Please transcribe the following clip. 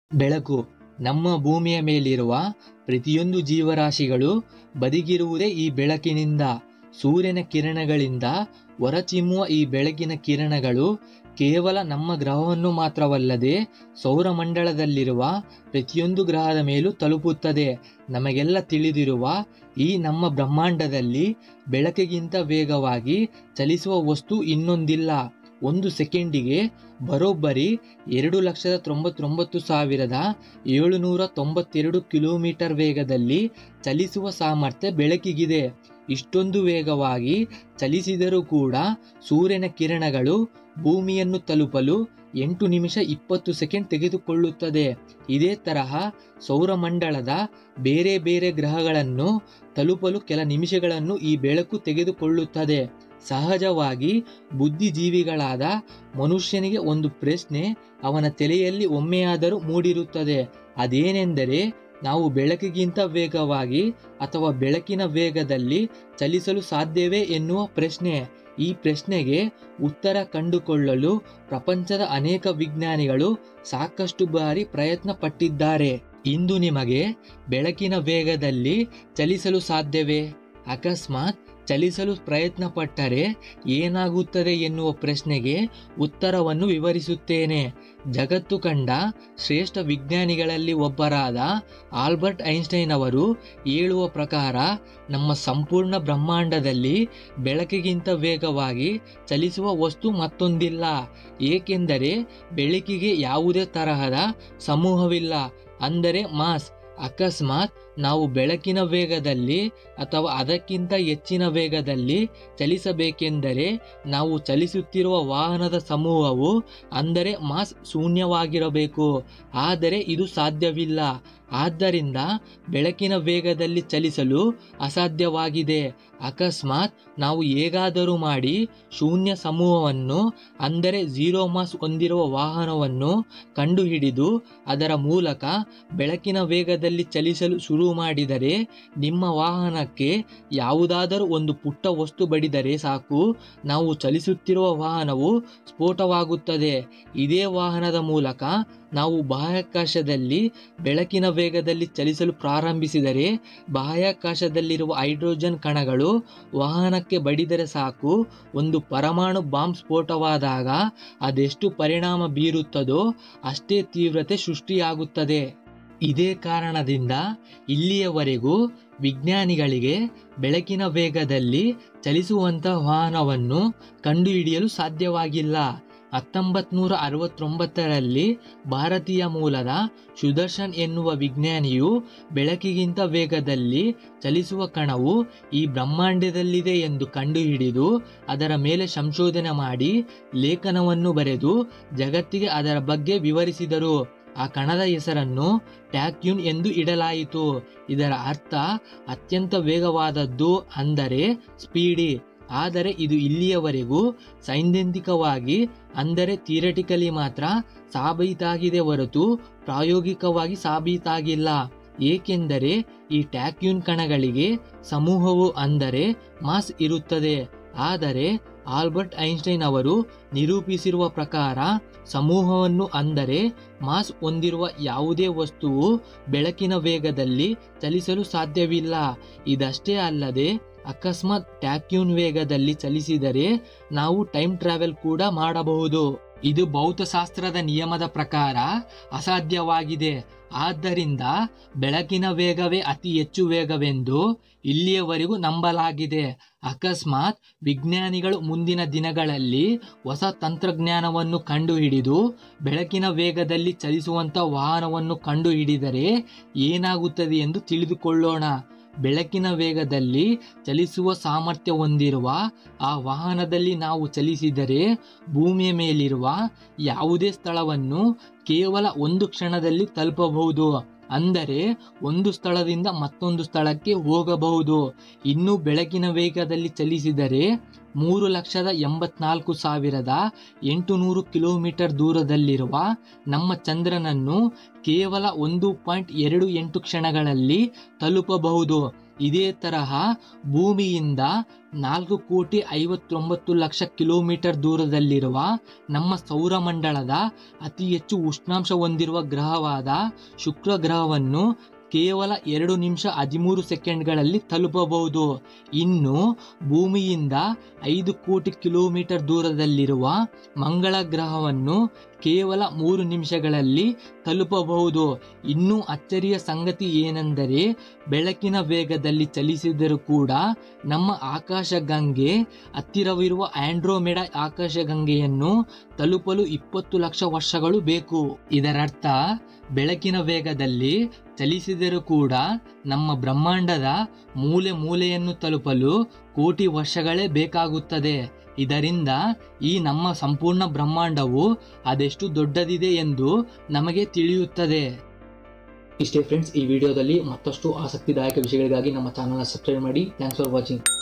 ಬೆಳಕು ನಮ್ಮ ಭೂಮಿಯ ಮೇಲಿರುವ ಪ್ರತಿಯೊಂದು ಜೀವರಾಶಿಗಳು ಬದುಕಿರುವುದೇ ಈ ಬೆಳಕಿನಿಂದ ಸೂರ್ಯನ ಕಿರಣಗಳಿಂದ ಹೊರಚಿಮ್ಮುವ ಈ ಬೆಳಕಿನ ಕಿರಣಗಳು ಕೇವಲ ನಮ್ಮ ಗ್ರಹವನ್ನು ಮಾತ್ರವಲ್ಲದೆ ಸೌರಮಂಡಲದಲ್ಲಿರುವ ಪ್ರತಿಯೊಂದು ಗ್ರಹದ ಮೇಲೂ ತಲುಪುತ್ತದೆ ನಮಗೆಲ್ಲ ತಿಳಿದಿರುವ ಈ ನಮ್ಮ ಬ್ರಹ್ಮಾಂಡದಲ್ಲಿ ಬೆಳಕಿಗಿಂತ ವೇಗವಾಗಿ ಚಲಿಸುವ ವಸ್ತು ಇನ್ನೊಂದಿಲ್ಲ ಒಂದು ಸೆಕೆಂಡಿಗೆ ಬರೋಬ್ಬರಿ ಎರಡು ಲಕ್ಷದ ತೊಂಬತ್ತೊಂಬತ್ತು ಸಾವಿರದ ಏಳುನೂರ ತೊಂಬತ್ತೆರಡು ಕಿಲೋಮೀಟರ್ ವೇಗದಲ್ಲಿ ಚಲಿಸುವ ಸಾಮರ್ಥ್ಯ ಬೆಳಕಿಗಿದೆ ಇಷ್ಟೊಂದು ವೇಗವಾಗಿ ಚಲಿಸಿದರೂ ಕೂಡ ಸೂರ್ಯನ ಕಿರಣಗಳು ಭೂಮಿಯನ್ನು ತಲುಪಲು ಎಂಟು ನಿಮಿಷ ಇಪ್ಪತ್ತು ಸೆಕೆಂಡ್ ತೆಗೆದುಕೊಳ್ಳುತ್ತದೆ ಇದೇ ತರಹ ಸೌರಮಂಡಲದ ಬೇರೆ ಬೇರೆ ಗ್ರಹಗಳನ್ನು ತಲುಪಲು ಕೆಲ ನಿಮಿಷಗಳನ್ನು ಈ ಬೆಳಕು ತೆಗೆದುಕೊಳ್ಳುತ್ತದೆ ಸಹಜವಾಗಿ ಬುದ್ಧಿಜೀವಿಗಳಾದ ಮನುಷ್ಯನಿಗೆ ಒಂದು ಪ್ರಶ್ನೆ ಅವನ ತಲೆಯಲ್ಲಿ ಒಮ್ಮೆಯಾದರೂ ಮೂಡಿರುತ್ತದೆ ಅದೇನೆಂದರೆ ನಾವು ಬೆಳಕಿಗಿಂತ ವೇಗವಾಗಿ ಅಥವಾ ಬೆಳಕಿನ ವೇಗದಲ್ಲಿ ಚಲಿಸಲು ಸಾಧ್ಯವೇ ಎನ್ನುವ ಪ್ರಶ್ನೆ ಈ ಪ್ರಶ್ನೆಗೆ ಉತ್ತರ ಕಂಡುಕೊಳ್ಳಲು ಪ್ರಪಂಚದ ಅನೇಕ ವಿಜ್ಞಾನಿಗಳು ಸಾಕಷ್ಟು ಬಾರಿ ಪ್ರಯತ್ನ ಪಟ್ಟಿದ್ದಾರೆ ಇಂದು ನಿಮಗೆ ಬೆಳಕಿನ ವೇಗದಲ್ಲಿ ಚಲಿಸಲು ಸಾಧ್ಯವೇ ಅಕಸ್ಮಾತ್ ಚಲಿಸಲು ಪ್ರಯತ್ನ ಪಟ್ಟರೆ ಏನಾಗುತ್ತದೆ ಎನ್ನುವ ಪ್ರಶ್ನೆಗೆ ಉತ್ತರವನ್ನು ವಿವರಿಸುತ್ತೇನೆ ಜಗತ್ತು ಕಂಡ ಶ್ರೇಷ್ಠ ವಿಜ್ಞಾನಿಗಳಲ್ಲಿ ಒಬ್ಬರಾದ ಆಲ್ಬರ್ಟ್ ಐನ್ಸ್ಟೈನ್ ಅವರು ಹೇಳುವ ಪ್ರಕಾರ ನಮ್ಮ ಸಂಪೂರ್ಣ ಬ್ರಹ್ಮಾಂಡದಲ್ಲಿ ಬೆಳಕಿಗಿಂತ ವೇಗವಾಗಿ ಚಲಿಸುವ ವಸ್ತು ಮತ್ತೊಂದಿಲ್ಲ ಏಕೆಂದರೆ ಬೆಳಕಿಗೆ ಯಾವುದೇ ತರಹದ ಸಮೂಹವಿಲ್ಲ ಅಂದರೆ ಮಾಸ್ ಅಕಸ್ಮಾತ್ ನಾವು ಬೆಳಕಿನ ವೇಗದಲ್ಲಿ ಅಥವಾ ಅದಕ್ಕಿಂತ ಹೆಚ್ಚಿನ ವೇಗದಲ್ಲಿ ಚಲಿಸಬೇಕೆಂದರೆ ನಾವು ಚಲಿಸುತ್ತಿರುವ ವಾಹನದ ಸಮೂಹವು ಅಂದರೆ ಮಾಸ್ ಶೂನ್ಯವಾಗಿರಬೇಕು ಆದರೆ ಇದು ಸಾಧ್ಯವಿಲ್ಲ ಆದ್ದರಿಂದ ಬೆಳಕಿನ ವೇಗದಲ್ಲಿ ಚಲಿಸಲು ಅಸಾಧ್ಯವಾಗಿದೆ ಅಕಸ್ಮಾತ್ ನಾವು ಹೇಗಾದರೂ ಮಾಡಿ ಶೂನ್ಯ ಸಮೂಹವನ್ನು ಅಂದರೆ ಝೀರೋ ಮಾಸ್ ಹೊಂದಿರುವ ವಾಹನವನ್ನು ಕಂಡುಹಿಡಿದು ಅದರ ಮೂಲಕ ಬೆಳಕಿನ ವೇಗದಲ್ಲಿ ಚಲಿಸಲು ಶುರು ಮಾಡಿದರೆ ನಿಮ್ಮ ವಾಹನಕ್ಕೆ ಯಾವುದಾದರೂ ಒಂದು ಪುಟ್ಟ ವಸ್ತು ಬಡಿದರೆ ಸಾಕು ನಾವು ಚಲಿಸುತ್ತಿರುವ ವಾಹನವು ಸ್ಫೋಟವಾಗುತ್ತದೆ ಇದೇ ವಾಹನದ ಮೂಲಕ ನಾವು ಬಾಹ್ಯಾಕಾಶದಲ್ಲಿ ಬೆಳಕಿನ ವೇಗದಲ್ಲಿ ಚಲಿಸಲು ಪ್ರಾರಂಭಿಸಿದರೆ ಬಾಹ್ಯಾಕಾಶದಲ್ಲಿರುವ ಹೈಡ್ರೋಜನ್ ಕಣಗಳು ವಾಹನಕ್ಕೆ ಬಡಿದರೆ ಸಾಕು ಒಂದು ಪರಮಾಣು ಬಾಂಬ್ ಸ್ಫೋಟವಾದಾಗ ಅದೆಷ್ಟು ಪರಿಣಾಮ ಬೀರುತ್ತದೋ ಅಷ್ಟೇ ತೀವ್ರತೆ ಸೃಷ್ಟಿಯಾಗುತ್ತದೆ ಇದೇ ಕಾರಣದಿಂದ ಇಲ್ಲಿಯವರೆಗೂ ವಿಜ್ಞಾನಿಗಳಿಗೆ ಬೆಳಕಿನ ವೇಗದಲ್ಲಿ ಚಲಿಸುವಂತಹ ವಾಹನವನ್ನು ಕಂಡುಹಿಡಿಯಲು ಸಾಧ್ಯವಾಗಿಲ್ಲ ಹತ್ತೊಂಬತ್ತು ನೂರ ಅರವತ್ತೊಂಬತ್ತರಲ್ಲಿ ಭಾರತೀಯ ಮೂಲದ ಸುದರ್ಶನ್ ಎನ್ನುವ ವಿಜ್ಞಾನಿಯು ಬೆಳಕಿಗಿಂತ ವೇಗದಲ್ಲಿ ಚಲಿಸುವ ಕಣವು ಈ ಬ್ರಹ್ಮಾಂಡದಲ್ಲಿದೆ ಎಂದು ಕಂಡುಹಿಡಿದು ಅದರ ಮೇಲೆ ಸಂಶೋಧನೆ ಮಾಡಿ ಲೇಖನವನ್ನು ಬರೆದು ಜಗತ್ತಿಗೆ ಅದರ ಬಗ್ಗೆ ವಿವರಿಸಿದರು ಆ ಕಣದ ಹೆಸರನ್ನು ಟ್ಯಾಕ್ಯೂನ್ ಎಂದು ಇಡಲಾಯಿತು ಇದರ ಅರ್ಥ ಅತ್ಯಂತ ವೇಗವಾದದ್ದು ಅಂದರೆ ಸ್ಪೀಡಿ ಆದರೆ ಇದು ಇಲ್ಲಿಯವರೆಗೂ ಸೈದ್ಧಾಂತಿಕವಾಗಿ ಅಂದರೆ ಥಿಯರಿಟಿಕಲಿ ಮಾತ್ರ ಸಾಬೀತಾಗಿದೆ ಹೊರತು ಪ್ರಾಯೋಗಿಕವಾಗಿ ಸಾಬೀತಾಗಿಲ್ಲ ಏಕೆಂದರೆ ಈ ಟ್ಯಾಕ್ಯೂನ್ ಕಣಗಳಿಗೆ ಸಮೂಹವು ಅಂದರೆ ಮಾಸ್ ಇರುತ್ತದೆ ಆದರೆ ಆಲ್ಬರ್ಟ್ ಐನ್ಸ್ಟೈನ್ ಅವರು ನಿರೂಪಿಸಿರುವ ಪ್ರಕಾರ ಸಮೂಹವನ್ನು ಅಂದರೆ ಮಾಸ್ ಹೊಂದಿರುವ ಯಾವುದೇ ವಸ್ತುವು ಬೆಳಕಿನ ವೇಗದಲ್ಲಿ ಚಲಿಸಲು ಸಾಧ್ಯವಿಲ್ಲ ಇದಷ್ಟೇ ಅಲ್ಲದೆ ಅಕಸ್ಮಾತ್ ಟ್ಯಾಕ್ಯೂನ್ ವೇಗದಲ್ಲಿ ಚಲಿಸಿದರೆ ನಾವು ಟೈಮ್ ಟ್ರಾವೆಲ್ ಕೂಡ ಮಾಡಬಹುದು ಇದು ಭೌತಶಾಸ್ತ್ರದ ನಿಯಮದ ಪ್ರಕಾರ ಅಸಾಧ್ಯವಾಗಿದೆ ಆದ್ದರಿಂದ ಬೆಳಕಿನ ವೇಗವೇ ಅತಿ ಹೆಚ್ಚು ವೇಗವೆಂದು ಇಲ್ಲಿಯವರೆಗೂ ನಂಬಲಾಗಿದೆ ಅಕಸ್ಮಾತ್ ವಿಜ್ಞಾನಿಗಳು ಮುಂದಿನ ದಿನಗಳಲ್ಲಿ ಹೊಸ ತಂತ್ರಜ್ಞಾನವನ್ನು ಕಂಡುಹಿಡಿದು ಬೆಳಕಿನ ವೇಗದಲ್ಲಿ ಚಲಿಸುವಂಥ ವಾಹನವನ್ನು ಕಂಡುಹಿಡಿದರೆ ಏನಾಗುತ್ತದೆ ಎಂದು ತಿಳಿದುಕೊಳ್ಳೋಣ ಬೆಳಕಿನ ವೇಗದಲ್ಲಿ ಚಲಿಸುವ ಸಾಮರ್ಥ್ಯ ಹೊಂದಿರುವ ಆ ವಾಹನದಲ್ಲಿ ನಾವು ಚಲಿಸಿದರೆ ಭೂಮಿಯ ಮೇಲಿರುವ ಯಾವುದೇ ಸ್ಥಳವನ್ನು ಕೇವಲ ಒಂದು ಕ್ಷಣದಲ್ಲಿ ತಲುಪಬಹುದು ಅಂದರೆ ಒಂದು ಸ್ಥಳದಿಂದ ಮತ್ತೊಂದು ಸ್ಥಳಕ್ಕೆ ಹೋಗಬಹುದು ಇನ್ನು ಬೆಳಕಿನ ವೇಗದಲ್ಲಿ ಚಲಿಸಿದರೆ ಮೂರು ಲಕ್ಷದ ಎಂಬತ್ನಾಲ್ಕು ಸಾವಿರದ ಎಂಟುನೂರು ಕಿಲೋಮೀಟರ್ ದೂರದಲ್ಲಿರುವ ನಮ್ಮ ಚಂದ್ರನನ್ನು ಕೇವಲ ಒಂದು ಪಾಯಿಂಟ್ ಎರಡು ಎಂಟು ಕ್ಷಣಗಳಲ್ಲಿ ತಲುಪಬಹುದು ಇದೇ ತರಹ ಭೂಮಿಯಿಂದ ನಾಲ್ಕು ಕೋಟಿ ಐವತ್ತೊಂಬತ್ತು ಲಕ್ಷ ಕಿಲೋಮೀಟರ್ ದೂರದಲ್ಲಿರುವ ನಮ್ಮ ಸೌರಮಂಡಲದ ಅತಿ ಹೆಚ್ಚು ಉಷ್ಣಾಂಶ ಹೊಂದಿರುವ ಗ್ರಹವಾದ ಶುಕ್ರ ಗ್ರಹವನ್ನು ಕೇವಲ ಎರಡು ನಿಮಿಷ ಹದಿಮೂರು ಸೆಕೆಂಡ್ಗಳಲ್ಲಿ ತಲುಪಬಹುದು ಇನ್ನು ಭೂಮಿಯಿಂದ ಐದು ಕೋಟಿ ಕಿಲೋಮೀಟರ್ ದೂರದಲ್ಲಿರುವ ಮಂಗಳ ಗ್ರಹವನ್ನು ಕೇವಲ ಮೂರು ನಿಮಿಷಗಳಲ್ಲಿ ತಲುಪಬಹುದು ಇನ್ನೂ ಅಚ್ಚರಿಯ ಸಂಗತಿ ಏನೆಂದರೆ ಬೆಳಕಿನ ವೇಗದಲ್ಲಿ ಚಲಿಸಿದರೂ ಕೂಡ ನಮ್ಮ ಆಕಾಶಗಂಗೆ ಹತ್ತಿರವಿರುವ ಆಂಡ್ರೋಮೆಡಾ ಆಕಾಶಗಂಗೆಯನ್ನು ತಲುಪಲು ಇಪ್ಪತ್ತು ಲಕ್ಷ ವರ್ಷಗಳು ಬೇಕು ಇದರರ್ಥ ಬೆಳಕಿನ ವೇಗದಲ್ಲಿ ಚಲಿಸಿದರೂ ಕೂಡ ನಮ್ಮ ಬ್ರಹ್ಮಾಂಡದ ಮೂಲೆ ಮೂಲೆಯನ್ನು ತಲುಪಲು ಕೋಟಿ ವರ್ಷಗಳೇ ಬೇಕಾಗುತ್ತದೆ ಇದರಿಂದ ಈ ನಮ್ಮ ಸಂಪೂರ್ಣ ಬ್ರಹ್ಮಾಂಡವು ಅದೆಷ್ಟು ದೊಡ್ಡದಿದೆ ಎಂದು ನಮಗೆ ತಿಳಿಯುತ್ತದೆ ಇಷ್ಟೇ ಫ್ರೆಂಡ್ಸ್ ಈ ವಿಡಿಯೋದಲ್ಲಿ ಮತ್ತಷ್ಟು ಆಸಕ್ತಿದಾಯಕ ವಿಷಯಗಳಿಗಾಗಿ ನಮ್ಮ ಚಾನಲ್ನ ಸಬ್ಸ್ಕ್ರೈಬ್ ಮಾಡಿ ಥ್ಯಾಂಕ್ಸ್ ಫಾರ್ ವಾಚಿಂಗ್